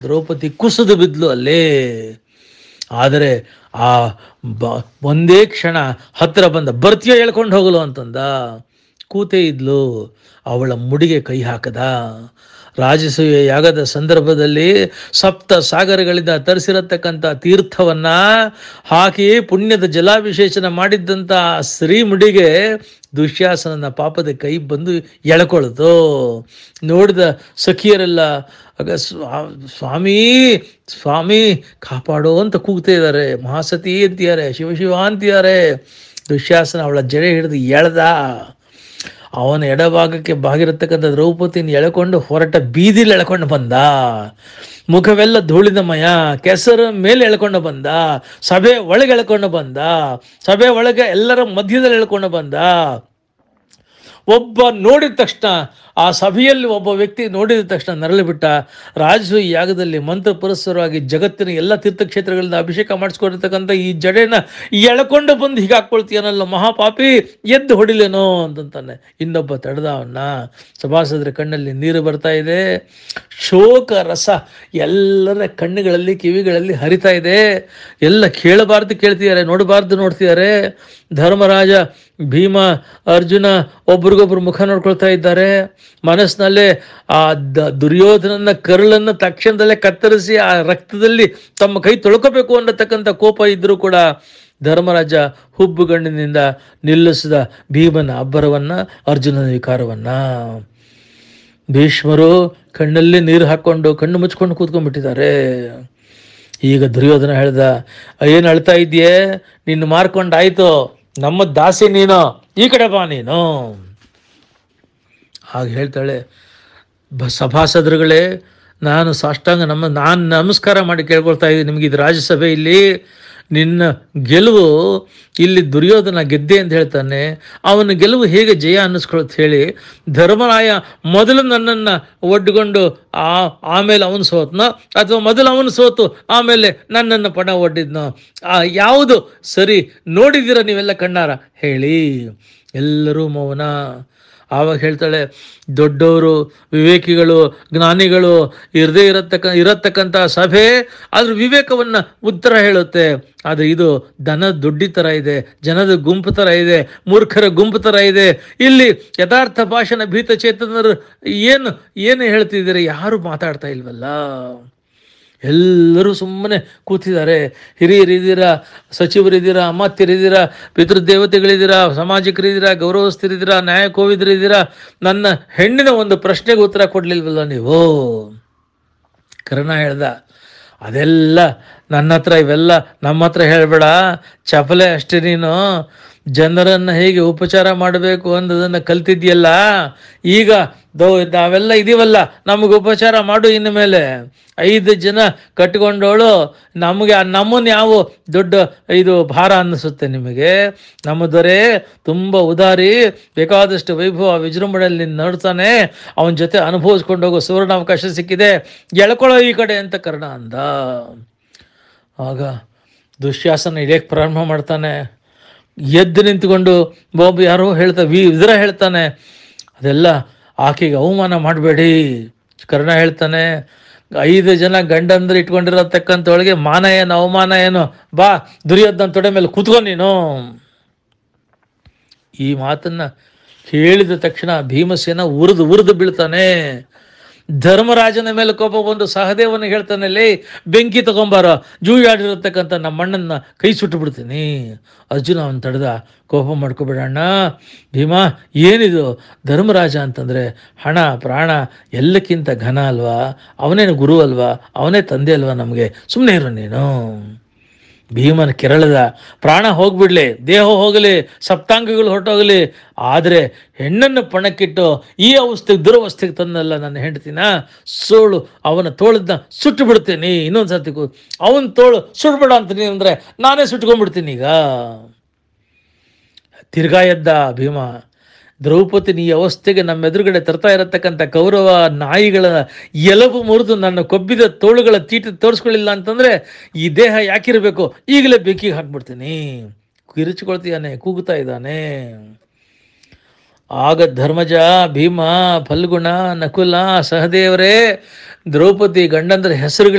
ದ್ರೌಪದಿ ಕುಸಿದು ಬಿದ್ಲು ಅಲ್ಲೇ ಆದರೆ ಆ ಬ ಒಂದೇ ಕ್ಷಣ ಹತ್ತಿರ ಬಂದ ಬರ್ತೀಯ ಹೇಳ್ಕೊಂಡು ಹೋಗಲು ಅಂತಂದ ಕೂತೇ ಇದ್ಲು ಅವಳ ಮುಡಿಗೆ ಕೈ ಹಾಕದ ರಾಜಸೂಯ ಯಾಗದ ಸಂದರ್ಭದಲ್ಲಿ ಸಪ್ತ ಸಾಗರಗಳಿಂದ ತರಿಸಿರತಕ್ಕಂಥ ತೀರ್ಥವನ್ನ ಹಾಕಿ ಪುಣ್ಯದ ಜಲಾಭಿಷೇಚನ ಮಾಡಿದ್ದಂಥ ಆ ಶ್ರೀಮುಡಿಗೆ ದುಶ್ಯಾಸನನ ಪಾಪದ ಕೈ ಬಂದು ಎಳ್ಕೊಳ್ತು ನೋಡಿದ ಸಖಿಯರೆಲ್ಲ ಆಗ ಸ್ವಾ- ಸ್ವಾಮಿ ಸ್ವಾಮಿ ಕಾಪಾಡೋ ಅಂತ ಕೂಗ್ತಾ ಇದ್ದಾರೆ ಮಹಾಸತಿ ಅಂತಿದ್ದಾರೆ ಶಿವಶಿವ ಅಂತಿದ್ದಾರೆ ದುಶ್ಯಾಸನ ಅವಳ ಜಡೆ ಹಿಡಿದು ಎಳ್ದ ಅವನ ಎಡಭಾಗಕ್ಕೆ ಬಾಗಿರತಕ್ಕಂಥ ದ್ರೌಪದಿನ ಎಳ್ಕೊಂಡು ಹೊರಟ ಬೀದಿಲಿ ಎಳ್ಕೊಂಡು ಬಂದ ಮುಖವೆಲ್ಲ ಧೂಳಿನಮಯ ಕೆಸರ ಮೇಲೆ ಎಳ್ಕೊಂಡು ಬಂದ ಸಭೆ ಒಳಗೆ ಎಳ್ಕೊಂಡು ಬಂದ ಸಭೆ ಒಳಗೆ ಎಲ್ಲರ ಮಧ್ಯದಲ್ಲಿ ಎಳ್ಕೊಂಡು ಬಂದ ಒಬ್ಬ ನೋಡಿದ ತಕ್ಷಣ ಆ ಸಭೆಯಲ್ಲಿ ಒಬ್ಬ ವ್ಯಕ್ತಿ ನೋಡಿದ ತಕ್ಷಣ ನರಳಿ ಬಿಟ್ಟ ರಾಜಸು ಈ ಯಾಗದಲ್ಲಿ ಮಂತ್ರ ಪುರಸ್ಸರವಾಗಿ ಜಗತ್ತಿನ ಎಲ್ಲ ತೀರ್ಥಕ್ಷೇತ್ರಗಳಿಂದ ಅಭಿಷೇಕ ಮಾಡಿಸ್ಕೊಂಡಿರ್ತಕ್ಕಂಥ ಈ ಜಡೆನ ಎಳ್ಕೊಂಡು ಬಂದು ಹೀಗೆ ಹಾಕ್ಕೊಳ್ತೀಯನಲ್ಲ ಮಹಾಪಾಪಿ ಎದ್ದು ಹೊಡಿಲೇನೋ ಅಂತಂತಾನೆ ಇನ್ನೊಬ್ಬ ತಡೆದ ಅವನ್ನ ಸಭಾಸದ್ರ ಕಣ್ಣಲ್ಲಿ ನೀರು ಬರ್ತಾ ಇದೆ ಶೋಕ ರಸ ಎಲ್ಲರ ಕಣ್ಣುಗಳಲ್ಲಿ ಕಿವಿಗಳಲ್ಲಿ ಹರಿತಾ ಇದೆ ಎಲ್ಲ ಕೇಳಬಾರ್ದು ಕೇಳ್ತಿದ್ದಾರೆ ನೋಡಬಾರ್ದು ನೋಡ್ತಿದ್ದಾರೆ ಧರ್ಮರಾಜ ಭೀಮ ಅರ್ಜುನ ಒಬ್ರಿಗೊಬ್ರು ಮುಖ ನೋಡ್ಕೊಳ್ತಾ ಇದ್ದಾರೆ ಮನಸ್ಸಿನಲ್ಲೇ ಆ ದ ದುರ್ಯೋಧನನ ಕರುಳನ್ನು ತಕ್ಷಣದಲ್ಲೇ ಕತ್ತರಿಸಿ ಆ ರಕ್ತದಲ್ಲಿ ತಮ್ಮ ಕೈ ತೊಳ್ಕೋಬೇಕು ಅನ್ನತಕ್ಕಂಥ ಕೋಪ ಇದ್ರೂ ಕೂಡ ಧರ್ಮರಾಜ ಹುಬ್ಬುಗಣ್ಣಿನಿಂದ ನಿಲ್ಲಿಸಿದ ಭೀಮನ ಅಬ್ಬರವನ್ನ ಅರ್ಜುನನ ವಿಕಾರವನ್ನ ಭೀಷ್ಮರು ಕಣ್ಣಲ್ಲಿ ನೀರು ಹಾಕ್ಕೊಂಡು ಕಣ್ಣು ಮುಚ್ಕೊಂಡು ಕೂತ್ಕೊಂಡ್ಬಿಟ್ಟಿದ್ದಾರೆ ಈಗ ದುರ್ಯೋಧನ ಹೇಳ್ದ ಏನು ಅಳ್ತಾ ಇದೆಯೇ ನಿನ್ನ ಮಾರ್ಕೊಂಡಾಯ್ತು ನಮ್ಮ ದಾಸಿ ನೀನು ಈ ಕಡೆ ಬಾ ನೀನು ಹಾಗೆ ಹೇಳ್ತಾಳೆ ಬ ಸಭಾಸದರುಗಳೇ ನಾನು ಸಾಷ್ಟಾಂಗ ನಮ್ಮ ನಾನು ನಮಸ್ಕಾರ ಮಾಡಿ ಕೇಳ್ಕೊಳ್ತಾ ಇದ್ದೀನಿ ನಿಮಗೆ ಇದು ರಾಜ್ಯಸಭೆ ಇಲ್ಲಿ ನಿನ್ನ ಗೆಲುವು ಇಲ್ಲಿ ದುರ್ಯೋಧನ ಗೆದ್ದೆ ಅಂತ ಹೇಳ್ತಾನೆ ಅವನ ಗೆಲುವು ಹೇಗೆ ಜಯ ಅನ್ನಿಸ್ಕೊಳತ್ ಹೇಳಿ ಧರ್ಮರಾಯ ಮೊದಲು ನನ್ನನ್ನು ಒಡ್ಕೊಂಡು ಆ ಆಮೇಲೆ ಅವನು ಸೋತ್ನೋ ಅಥವಾ ಮೊದಲು ಅವನು ಸೋತು ಆಮೇಲೆ ನನ್ನನ್ನು ಪಣ ಒಡ್ಡಿದ್ನೋ ಆ ಯಾವುದು ಸರಿ ನೋಡಿದ್ದೀರ ನೀವೆಲ್ಲ ಕಣ್ಣಾರ ಹೇಳಿ ಎಲ್ಲರೂ ಮೌನ ಆವಾಗ ಹೇಳ್ತಾಳೆ ದೊಡ್ಡವರು ವಿವೇಕಿಗಳು ಜ್ಞಾನಿಗಳು ಇರದೇ ಇರತಕ್ಕ ಇರತಕ್ಕಂಥ ಸಭೆ ಅದ್ರ ವಿವೇಕವನ್ನ ಉತ್ತರ ಹೇಳುತ್ತೆ ಆದರೆ ಇದು ದನ ದುಡ್ಡಿ ಥರ ಇದೆ ಜನದ ಗುಂಪು ಥರ ಇದೆ ಮೂರ್ಖರ ಗುಂಪು ಥರ ಇದೆ ಇಲ್ಲಿ ಯಥಾರ್ಥ ಭಾಷಣ ಭೀತ ಚೇತನರು ಏನು ಏನು ಹೇಳ್ತಿದ್ದೀರಿ ಯಾರು ಮಾತಾಡ್ತಾ ಇಲ್ವಲ್ಲ ಎಲ್ಲರೂ ಸುಮ್ಮನೆ ಕೂತಿದ್ದಾರೆ ಹಿರಿಯರಿದ್ದೀರಾ ಸಚಿವರಿದ್ದೀರಾ ಅಮಾತ್ಯರಿದ್ದೀರಾ ಪಿತೃದೇವತೆಗಳಿದ್ದೀರಾ ಸಾಮಾಜಿಕರಿದ್ದೀರಾ ಗೌರವಸ್ಥರಿದ್ದೀರಾ ನ್ಯಾಯಕೋವಿದರಿದ್ದೀರಾ ನನ್ನ ಹೆಣ್ಣಿನ ಒಂದು ಪ್ರಶ್ನೆಗೆ ಉತ್ತರ ಕೊಡ್ಲಿಲ್ವಲ್ಲ ನೀವು ಕರ್ಣ ಹೇಳ್ದ ಅದೆಲ್ಲ ನನ್ನ ಹತ್ರ ಇವೆಲ್ಲ ನಮ್ಮ ಹತ್ರ ಹೇಳ್ಬೇಡ ಚಪಲೆ ಅಷ್ಟೇ ನೀನು ಜನರನ್ನು ಹೇಗೆ ಉಪಚಾರ ಮಾಡಬೇಕು ಅನ್ನೋದನ್ನು ಕಲ್ತಿದ್ಯಲ್ಲ ಈಗ ದೋ ನಾವೆಲ್ಲ ಇದೀವಲ್ಲ ನಮಗೆ ಉಪಚಾರ ಮಾಡು ಇನ್ನು ಮೇಲೆ ಐದು ಜನ ಕಟ್ಕೊಂಡವಳು ನಮಗೆ ನಮ್ಮನ್ನು ಯಾವ ದೊಡ್ಡ ಇದು ಭಾರ ಅನ್ನಿಸುತ್ತೆ ನಿಮಗೆ ನಮ್ಮ ದೊರೆ ತುಂಬ ಉದಾರಿ ಬೇಕಾದಷ್ಟು ವೈಭವ ವಿಜೃಂಭಣೆಯಲ್ಲಿ ನೋಡ್ತಾನೆ ಅವನ ಜೊತೆ ಅನುಭವಿಸ್ಕೊಂಡು ಹೋಗೋ ಸುವರ್ಣಾವಕಾಶ ಸಿಕ್ಕಿದೆ ಎಳ್ಕೊಳ್ಳೋ ಈ ಕಡೆ ಅಂತ ಕರ್ಣ ಅಂದ ಆಗ ದುಶ್ಯಾಸನ ಇಳಿಯಕ್ಕೆ ಪ್ರಾರಂಭ ಮಾಡ್ತಾನೆ ಎದ್ದು ನಿಂತ್ಕೊಂಡು ಒಬ್ಬ ಯಾರೋ ಹೇಳ್ತಾ ವಿ ಇದರ ಹೇಳ್ತಾನೆ ಅದೆಲ್ಲ ಆಕೆಗೆ ಅವಮಾನ ಮಾಡಬೇಡಿ ಕರ್ಣ ಹೇಳ್ತಾನೆ ಐದು ಜನ ಗಂಡಂದ್ರೆ ಇಟ್ಕೊಂಡಿರತಕ್ಕಂಥವಳಿಗೆ ಮಾನ ಏನು ಅವಮಾನ ಏನು ಬಾ ದುರ್ಯೋಧನ ತೊಡೆ ಮೇಲೆ ಕೂತ್ಕೊ ನೀನು ಈ ಮಾತನ್ನ ಹೇಳಿದ ತಕ್ಷಣ ಭೀಮಸೇನ ಉರಿದು ಉರಿದು ಬೀಳ್ತಾನೆ ಧರ್ಮರಾಜನ ಮೇಲೆ ಕೋಪ ಬಂದು ಸಹದೇವನ ಹೇಳ್ತಾನೆ ಲೇ ಬೆಂಕಿ ತಗೊಂಬಾರ ಜೂಯಾಡಿರತಕ್ಕಂಥ ನಮ್ಮ ಅಣ್ಣನ ಕೈ ಸುಟ್ಟು ಬಿಡ್ತೀನಿ ಅರ್ಜುನ ಅವನ್ ತಡೆದ ಕೋಪ ಮಾಡ್ಕೋಬೇಡಣ್ಣ ಭೀಮಾ ಏನಿದು ಧರ್ಮರಾಜ ಅಂತಂದ್ರೆ ಹಣ ಪ್ರಾಣ ಎಲ್ಲಕ್ಕಿಂತ ಘನ ಅಲ್ವಾ ಅವನೇನು ಗುರು ಅಲ್ವಾ ಅವನೇ ತಂದೆ ಅಲ್ವಾ ನಮಗೆ ಸುಮ್ಮನೆ ಇರು ನೀನು ಭೀಮನ ಕೆರಳದ ಪ್ರಾಣ ಹೋಗ್ಬಿಡ್ಲಿ ದೇಹ ಹೋಗಲಿ ಸಪ್ತಾಂಗಗಳು ಹೊರಟೋಗಲಿ ಆದರೆ ಹೆಣ್ಣನ್ನು ಪಣಕ್ಕಿಟ್ಟು ಈ ಅವಸ್ಥೆಗೆ ದುರವಸ್ಥೆಗೆ ತಂದಲ್ಲ ನನ್ನ ಹೆಂಡತಿನ ಸೋಳು ಅವನ ತೋಳದನ್ನ ಸುಟ್ಟು ಬಿಡ್ತೀನಿ ಇನ್ನೊಂದು ಸರ್ತಿ ಅವನ ತೋಳು ಸುಡ್ಬೇಡ ಅಂತೀನಿ ಅಂದರೆ ನಾನೇ ಸುಟ್ಕೊಂಡ್ಬಿಡ್ತೀನಿ ಈಗ ತಿರ್ಗಾ ಎದ್ದ ಭೀಮ ದ್ರೌಪದಿ ಈ ಅವಸ್ಥೆಗೆ ನಮ್ಮ ಎದುರುಗಡೆ ತರ್ತಾ ಇರತಕ್ಕಂಥ ಕೌರವ ನಾಯಿಗಳ ಎಲಬು ಮುರಿದು ನನ್ನ ಕೊಬ್ಬಿದ ತೋಳುಗಳ ತೀಟ ತೋರಿಸ್ಕೊಳ್ಳಿಲ್ಲ ಅಂತಂದ್ರೆ ಈ ದೇಹ ಯಾಕಿರಬೇಕು ಈಗಲೇ ಬೆಂಕಿಗೆ ಹಾಕ್ಬಿಡ್ತೀನಿ ಕಿರಿಚಿಕೊಳ್ತೀಯಾನೆ ಕೂಗುತ್ತಾ ಇದ್ದಾನೆ ಆಗ ಧರ್ಮಜ ಭೀಮ ಫಲ್ಗುಣ ನಕುಲ ಸಹದೇವರೇ ದ್ರೌಪದಿ ಗಂಡಂದ್ರ ಹೆಸರುಗಳು